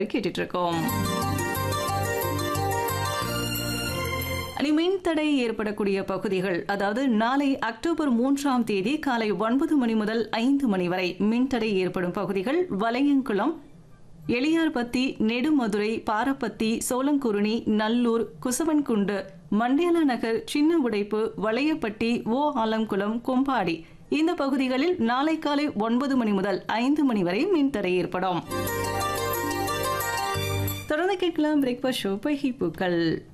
கேட்டுட்டு இருக்கோம் அணி மின்தடை ஏற்படக்கூடிய பகுதிகள் அதாவது நாளை அக்டோபர் மூன்றாம் தேதி காலை ஒன்பது மணி முதல் ஐந்து மணி வரை மின்தடை ஏற்படும் பகுதிகள் வலையங்குளம் எளியார்பத்தி நெடுமதுரை பாரப்பத்தி சோளங்குருணி நல்லூர் குசவன்குண்டு மண்டியலா நகர் சின்ன உடைப்பு வளையப்பட்டி ஓ ஆலங்குளம் கொம்பாடி இந்த பகுதிகளில் நாளை காலை ஒன்பது மணி முதல் ஐந்து மணி வரை மின்தடை ஏற்படும் தொடர்ந்து கேட்கலாம் பிரேக்ஃபாஸ்ட் ஷோ பைகி பூக்கள்